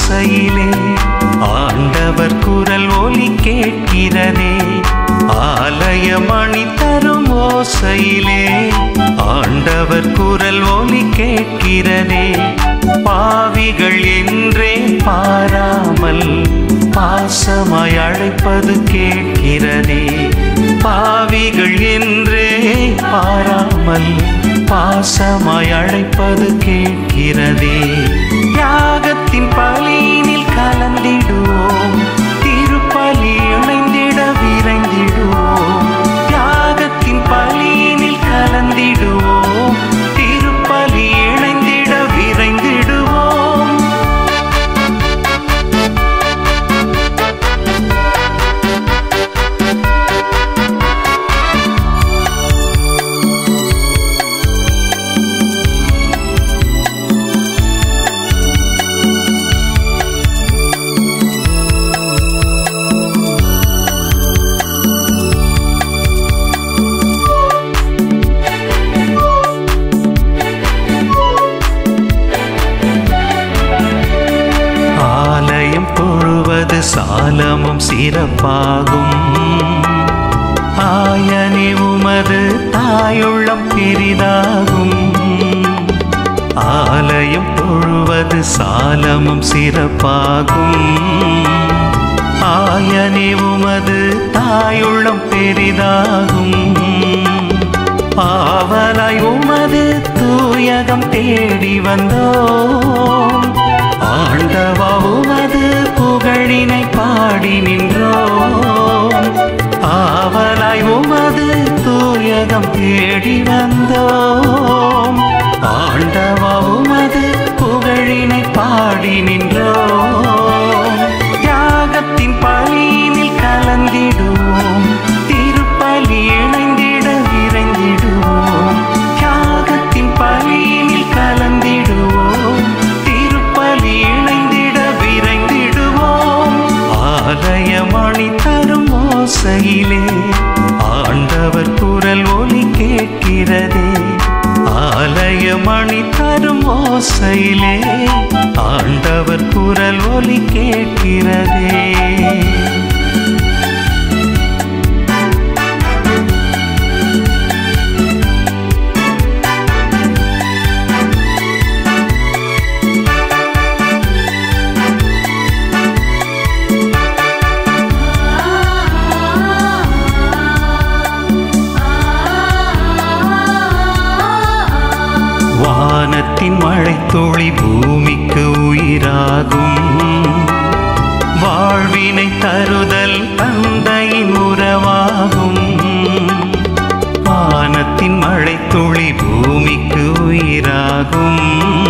ஓசையிலே ஆண்டவர் குரல் ஒலி கேட்கிறதே ஆலய மணி தரும் ஓசையிலே ஆண்டவர் குரல் ஒலி கேட்கிறதே பாவிகள் என்றே பாராமல் பாசமாய் அழைப்பது கேட்கிறதே பாவிகள் என்றே பாராமல் பாசமாய் அழைப்பது கேட்கிறதே தியாகத்தின் பலியினில் கலந்திடுவோம் திருப்பலி இணைந்திட விரைந்திடுவோம் தியாகத்தின் பலியினில் கலந்திடுவோம் திருப்பலி இணைந்திட விரைந்திடுவோம் ஆலயம் தொழுவது சாலமும் சிறப்பாகும் ஆயனே உமது தாயுள்ளம் பெரிதாகும் ஆலயம் தொழுவது சாலமும் சிறப்பாகும் ஆயனே உமது தாயுள்ளம் பெரிதாகும் ஆவலாய் உமது தூயகம் தேடி வந்தோம் ஆண்டவா உமது புகழினை பாடி நின்றோம் ஆவலாய் உமது தூயகம் தேடி வந்தோம் ஆண்டவா உமது புகழினை பாடி நின்றோம் தியாகத்தின் பலியினில் கலந்திடுவோம் திருப்பலி இணைந்திட விரைந்திடுவோம் தியாகத்தின் பலியினில் கலந்திடுவோம் திருப்பலி இணைந்திட விரைந்திடுவோம் ஆலய மணி தரும் ஓசையிலே ஆண்டவர் குரல் ஒலி கேட்கிறதே ஆலய மணி தரும் ஓசையிலே ஆண்டவர் குரல் ஒலி கேட்கிறதே வானத்தின் மழைத்துளி பூமிக்கு உயிராகும் வாழ்வினை தருதல் தந்தையின் உறவாகும் வானத்தின் மழைத்துளி பூமிக்கு உயிராகும்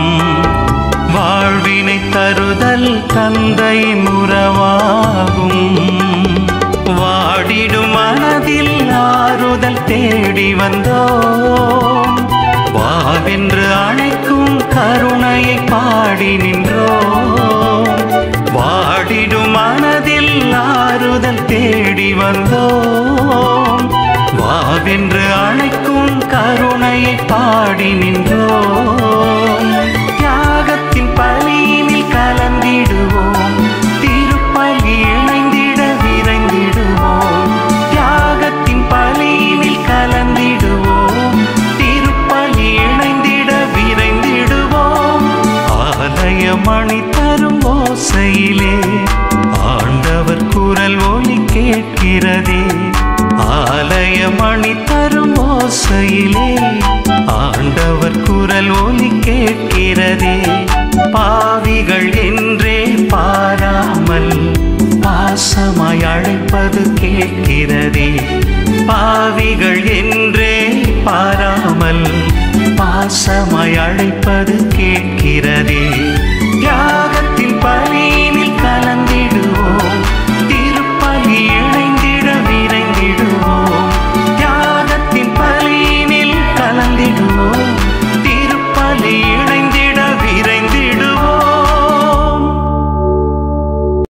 வாழ்வினை தருதல் தந்தையின் உறவாகும் வாடிடும் மனதில் ஆறுதல் தேடி வந்தோம் வாவென்று அழைக்கும் கருணையை பாடி நின்றோம் வாடிடும் மனதில் ஆறுதல் தேடி வந்தோம் வாவென்று அழைக்கும் கருணையை பாடி நின்றோம் தியாகத்தின் பலியினில் கலந்திடுவோம் திருப்பலி இணைந்திட விரைந்திடுவோம் தியாகத்தின் பலியினில் கலந்திடுவோம் திருப்பலி இணைந்திட விரைந்திடுவோம் ஆலய மணி தரும் ஓசையிலே ஆண்டவர் குரல் ஒலி கேட்கிறதே ஆலய மணி தரும் ஓசையிலே ஆண்டவர் குரல் ஒலி கேட்கிறதே பாவிகள் என்றே பாராமல் பாசமாய் அழைப்பது கேட்கிறதே பாவிகள் என்றே பாராமல் பாசமாய் அழைப்பது கேட்கிறதே யார்